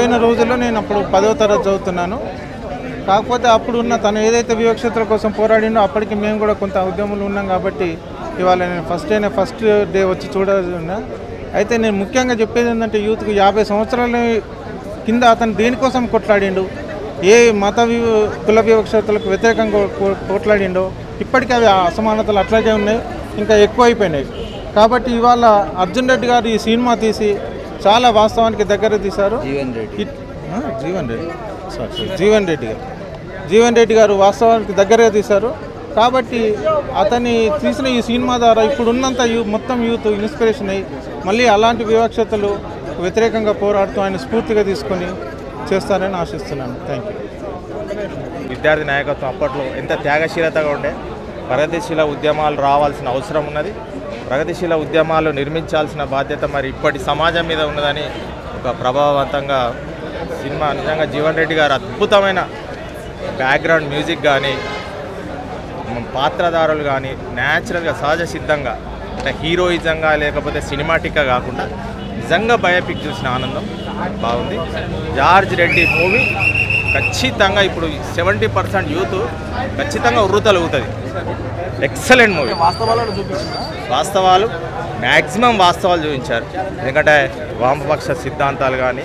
చనిపోయిన రోజుల్లో నేను అప్పుడు పదవ తరగతి చదువుతున్నాను కాకపోతే అప్పుడు ఉన్న తను ఏదైతే వివక్షతల కోసం పోరాడిండో అప్పటికి మేము కూడా కొంత ఉద్యమంలో ఉన్నాం కాబట్టి ఇవాళ నేను ఫస్ట్ డే ఫస్ట్ డే వచ్చి చూడాల్సి ఉన్నా అయితే నేను ముఖ్యంగా చెప్పేది ఏంటంటే యూత్కు యాభై సంవత్సరాల కింద అతను దేనికోసం కొట్లాడిండు ఏ మత వి కుల వివక్షతలకు వ్యతిరేకంగా కొ- కొట్లాడిండో ఇప్పటికీ అవి ఆ అసమానతలు అట్లాగే ఉన్నాయి ఇంకా ఎక్కువ అయిపోయినాయి కాబట్టి ఇవాళ అర్జున్ రెడ్డి గారు ఈ సినిమా తీసి చాలా వాస్తవానికి దగ్గర తీశారు జీవన్ రెడ్డి ఇట్- ఆ, జీవన్ రెడ్డి సారీ సారీ, జీవన్ రెడ్డి గారు జీవన్ రెడ్డి గారు వాస్తవానికి దగ్గరగా తీశారు కాబట్టి అతని తీసిన ఈ సినిమా ద్వారా ఇప్పుడు ఉన్నంత యూ మొత్తం యూత్ ఇన్స్పిరేషన్ అయ్యి మళ్ళీ అలాంటి వివక్షతలు వ్యతిరేకంగా పోరాడుతూ ఆయన స్ఫూర్తిగా తీసుకొని చేస్తారని ఆశిస్తున్నాను థ్యాంక్ యూ విద్యార్థి నాయకత్వం అప్పట్లో ఎంత త్యాగశీలతగా ఉండే ప్రగతిశీల ఉద్యమాలు రావాల్సిన అవసరం ఉన్నది ప్రగతిశీల ఉద్యమాలు నిర్మించాల్సిన బాధ్యత మరి ఇప్పటి సమాజం మీద ఉన్నదని ఒక ప్రభావవంతంగా సినిమా నిజంగా జీవన్ రెడ్డి గారు అద్భుతమైన బ్యాక్గ్రౌండ్ మ్యూజిక్ కానీ పాత్రధారులు కానీ న్యాచురల్గా సహజ సిద్ధంగా అంటే హీరోయిజంగా లేకపోతే సినిమాటిక్గా కాకుండా నిజంగా బయోపిక్ చూసిన ఆనందం బాగుంది జార్జ్ రెడ్డి మూవీ ఖచ్చితంగా ఇప్పుడు సెవెంటీ పర్సెంట్ యూత్ ఖచ్చితంగా ఉర్రుతలుగుతుంది ఎక్సలెంట్ మూవీ వాస్తవాలను చూపించిందా వాస్తవాలు మ్యాక్సిమం వాస్తవాలు చూపించారు ఎందుకంటే వామపక్ష సిద్ధాంతాలు కానీ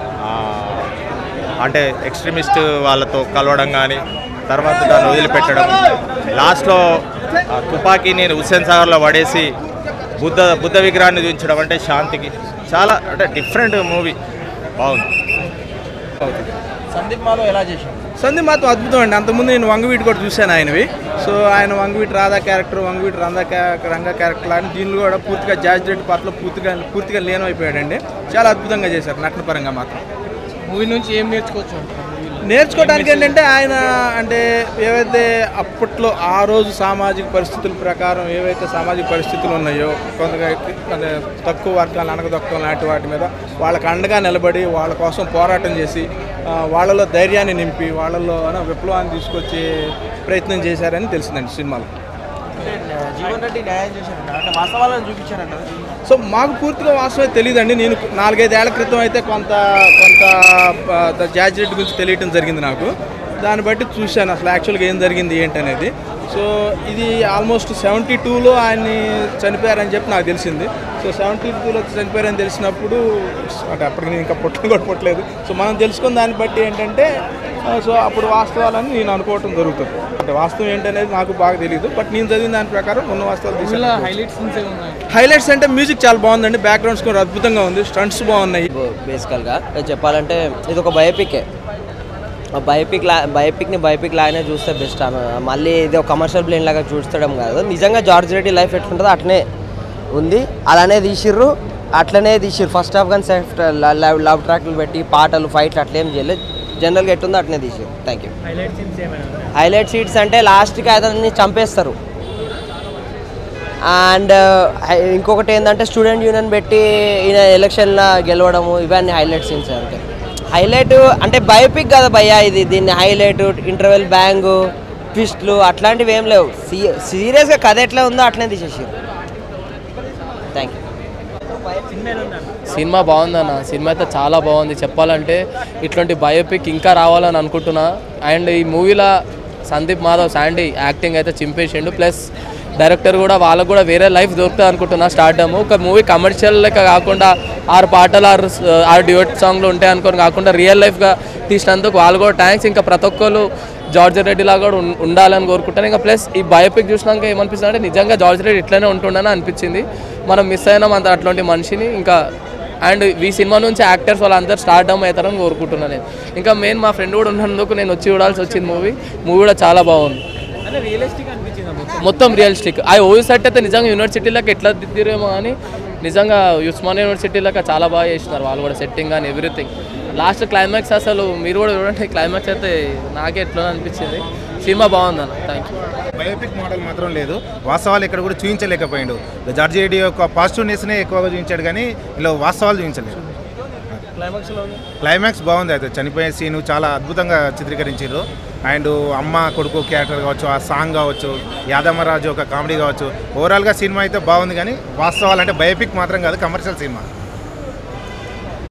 అంటే ఎక్స్ట్రీమిస్ట్ వాళ్ళతో కలవడం కానీ తర్వాత దాన్ని వదిలిపెట్టడం లాస్ట్లో ఆ తుపాకీని హుస్సేన్ సాగర్లో పడేసి బుద్ధ బుద్ధ విగ్రహాన్ని చూపించడం అంటే శాంతికి చాలా అంటే డిఫరెంట్ మూవీ బాగుంది సందీప్ మాలో ఎలా చేశాడు సందీప్ మాత్రం అద్భుతం అండి అంతకుముందు నేను వంగవీటి కూడా చూశాను ఆయనవి సో ఆయన వంగవీటి రాధా క్యారెక్టర్ వంగవీటి రంగా క్యా- రంగా క్యారెక్టర్ అని దీనిలో కూడా పూర్తిగా జార్జ్ రెడ్డి పాటలో పూర్తిగా పూర్తిగా లీనమైపోయాడండి చాలా అద్భుతంగా చేశారు నటన పరంగా మాత్రం మూవీ నుంచి ఏం నేర్చుకోవచ్చు నేర్చుకోవడానికి ఏంటంటే ఆయన అంటే ఏవైతే అప్పట్లో ఆ రోజు సామాజిక పరిస్థితుల ప్రకారం ఏవైతే సామాజిక పరిస్థితులు ఉన్నాయో కొంతగా అంటే తక్కువ వర్గాలు అనగదొక్కం లాంటి వాటి మీద వాళ్ళకి అండగా నిలబడి వాళ్ళ కోసం పోరాటం చేసి ఆ, వాళ్ళలో ధైర్యాన్ని నింపి వాళ్ళలో అన విప్లవాన్ని తీసుకొచ్చే ప్రయత్నం చేశారని తెలిసిందండి సినిమాలో జీవన్ రెడ్డి న్యాయం చేశాడు అంటే వాస్తవాలను చూపించారంట సో మాకు పూర్తిగా వాస్తవం తెలియదండి నేను నాలుగైదేళ్ల క్రితం అయితే కొంత కొంత ఆ, ద జార్జ్ రెడ్డి గురించి తెలియటం జరిగింది నాకు దాన్ని బట్టి చూశాను అసలు యాక్చువల్గా ఏం జరిగింది ఏంటనేది సో ఇది ఆల్మోస్ట్ సెవెంటీ టూలో ఆయన్ని చనిపోయారని చెప్పి నాకు తెలిసింది సో సెవెంటీ టూలో చనిపోయారని తెలిసినప్పుడు అంటే అప్పటికి నేను ఇంకా పుట్టలు కూడా పుట్టలేదు సో మనం తెలుసుకున్న దాన్ని బట్టి ఏంటంటే ఆ, సో అప్పుడు వాస్తవాలని నేను అనుకోవటం జరుగుతుంది అంటే వాస్తవం ఏంటనేది నాకు బాగా తెలియదు బట్ నేను చదివిన దాని ప్రకారం ఉన్న వాస్తవాలు తీసుకున్నాను. హైలైట్స్ నుంచి ఉన్నాయి హైలైట్స్ అంటే మ్యూజిక్ చాలా బాగుందండి బ్యాక్గ్రౌండ్ స్కోర్ అద్భుతంగా ఉంది స్టంట్స్ బాగున్నాయి బేసికల్గా చెప్పాలంటే ఇది ఒక బయోపికే ఆ బయోపిక్ లా బయోపిక్ని బయోపిక్ లాగానే చూస్తే బెస్ట్ మళ్ళీ ఇది ఒక కమర్షియల్ ప్లేన్ లాగా చూస్తడం కాదు నిజంగా జార్జ్ రెడ్డి లైఫ్ ఎట్లుంటుందో అట్లనే ఉంది అలానే తీసిర్రు అట్లనే తీసిర్రు ఫస్ట్ హాఫ్ కానీ సెఫ్ట్ లవ్ లవ్ ట్రాక్లు పెట్టి పాటలు ఫైట్లు అట్లేం చేయలేదు జనరల్గా ఎట్టుందో అట్లనే తీసిర్రు థ్యాంక్ యూ హైలైట్ సీట్స్ అంటే లాస్ట్కి అతన్ని చంపేస్తారు అండ్ ఇంకొకటి ఏంటంటే స్టూడెంట్ యూనియన్ పెట్టి ఈయన ఎలక్షన్లో గెలవడము ఇవన్నీ హైలైట్ సీన్స్ అంతే హైలైట్ అంటే బయోపిక్ కదా భయ్యా ఇది దీన్ని హైలైట్ ఇంటర్వెల్ బ్యాంగ్ ట్విస్ట్లు అట్లాంటివి ఏం లేవు సీ సీరియస్గా కథ ఎట్లా ఉందో అట్లనే తీసేసారు థ్యాంక్ యూ సినిమా బాగుందన్న సినిమా అయితే చాలా బాగుంది చెప్పాలంటే ఇట్లాంటి బయోపిక్ ఇంకా రావాలని అనుకుంటున్నా అండ్ ఈ మూవీలో సందీప్ మాధవ్ శాండీ యాక్టింగ్ అయితే చింపేసిండు ప్లస్ డైరెక్టర్ కూడా వాళ్ళకు కూడా వేరే లైఫ్ దొరుకుతుంది అనుకుంటున్నా స్టార్డమ్ ఒక మూవీ కమర్షియల్ లెక్క కాకుండా ఆరు పాటలు ఆరు ఆరు డ్యూట్ సాంగ్లు ఉంటాయి అనుకోని కాకుండా రియల్ లైఫ్గా తీసినందుకు వాళ్ళు కూడా థ్యాంక్స్ ఇంకా ప్రతి ఒక్కరు జార్జ్ రెడ్డి లాగా కూడా ఉం- ఉండాలని కోరుకుంటాను ఇంకా ప్లస్ ఈ బయోపిక్ చూసినాక ఏమనిపిస్తుంది అంటే నిజంగా జార్జ్ రెడ్డి ఇట్లనే ఉంటుండని అనిపించింది మనం మిస్ అయినాం అంత అట్లాంటి మనిషిని ఇంకా అండ్ ఈ సినిమా నుంచి యాక్టర్స్ వాళ్ళందరూ స్టార్ట్ డమ్ అవుతారని కోరుకుంటున్నాను నేను ఇంకా మెయిన్ మా ఫ్రెండ్ కూడా ఉన్నందుకు నేను వచ్చి చూడాల్సి వచ్చింది మూవీ మూవీ కూడా చాలా బాగుంది అంటే రియలిస్టిక్ అనిపించింది మొత్తం రియలిస్టిక్ ఆ ఓవి సెట్ అయితే నిజంగా యూనివర్సిటీలకు ఎట్లా దిద్దిరేమో కానీ నిజంగా ఉస్మానియా యూనివర్సిటీలకు చాలా బాగా చేసినారు వాళ్ళు కూడా సెట్టింగ్ కానీ ఎవ్రీథింగ్ లాస్ట్ క్లైమాక్స్ అసలు మీరు కూడా చూడండి క్లైమాక్స్ అయితే నాకే ఎట్లా అనిపించింది సినిమా బాగుందన్న థ్యాంక్ యూ బయోపిక్ మోడల్ మాత్రం లేదు వాస్తవాలు ఇక్కడ కూడా చూపించలేకపోయిండు జార్జి రెడ్డి యొక్క పాజిటివ్నెస్నే ఎక్కువగా చూపించాడు కానీ ఇలా వాస్తవాలు చూపించలేదు క్లైమాక్స్లో క్లైమాక్స్ బాగుంది అయితే చనిపోయే సీను చాలా అద్భుతంగా చిత్రీకరించారు అండ్ అమ్మ కొడుకు క్యారెక్టర్ కావచ్చు ఆ సాంగ్ కావచ్చు యాదమ్మరాజు ఒక కామెడీ కావచ్చు ఓవరాల్గా సినిమా అయితే బాగుంది కానీ వాస్తవాలు అంటే బయోపిక్ మాత్రం కాదు కమర్షియల్ సినిమా